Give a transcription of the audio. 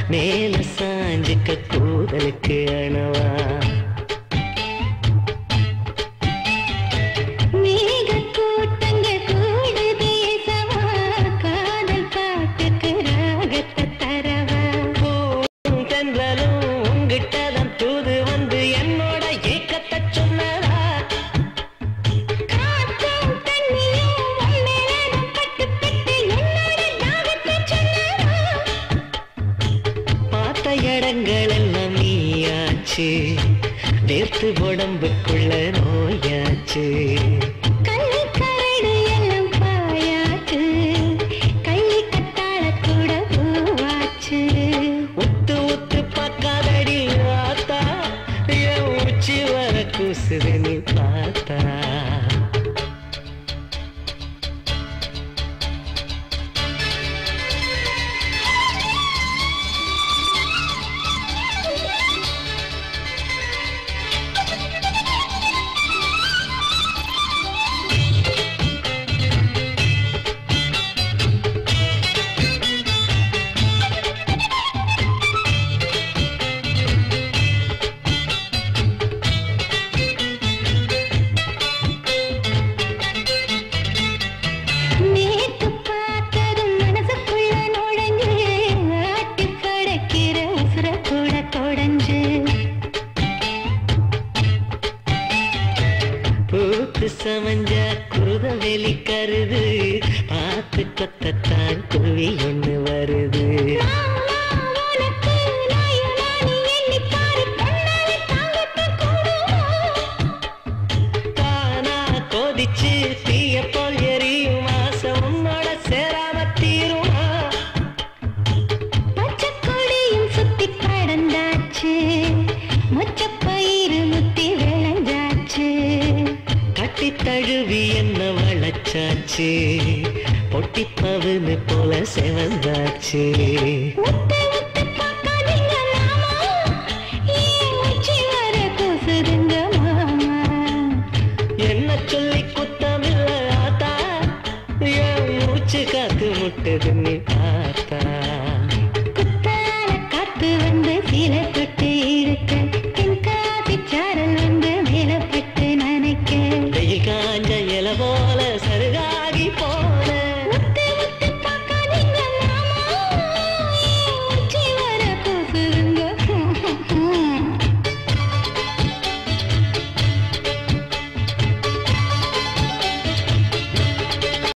மேல சாஞ்சுக்க கூதலுக்கு அணவா மேகக்கூட்டங்கள் கூடுதே சவா, காதல் பாட்டுக்கு ராகத்தை தரவா. தென்றலும் உங்கிட்டதான் தூது வந்து என்னோட ஏக்கத்தை சொன்னதா காற்றும் தண்ணியும் உன்மேலதான் பட்டு பட்டு என்னோட தாகத்தை சொன்னதா. பார்த்த இடங்கள் எல்லாம் நீயாச்சு நேர்த்து உடம்புக்குள்ள நோயாச்சு கள்ளி கரடு எல்லாம் பாயாச்சு, கையை கட்டாள கூட பூவாச்சு. உத்து உத்து பார்க்காதடி ஆத்தா என் உச்சி வர கூசுது நீ பார்த்தா நேத்து பார்த்ததும் மனசுக்குள்ள நுழைஞ்சு, ஆட்டிப் படைக்கிற உசுர கூட கொடைஞ்சு. பூத்து சமஞ்சா குருத வெளி கருது பார்த்து கொத்தத்தான் குருவி ஒண்ணு வருது மாமா, உனக்கு நாயனானி எண்ணிப் பாரு, கண்ணாலே தாங்கத்தான் கூடுமா? தானா கொதிச்சு தீய போல் எரியும் ஆசை உன்னோட சேராம தீருமா பச்சைக் கொடியும் சுத்திக் கடந்தாச்சு, மொச்சப் பயிறு முத்தி விளைஞ்சாச்சு. கட்டி தழுவி என்ன வளச்சாச்சு பொட்டி பவுனு போல செவந்தாச்சு முத்து முத்து பார்க்காதீங்க மாமா, ஏன் உச்சி வர கூசுதுங்க மாமா என்ன சொல்லி குத்தமில்ல ஆத்தா என் மூச்சு காத்து முட்டுது நீ பார்த்தா குத்தால காத்து வந்து சீலை தொட்டு இழுக்க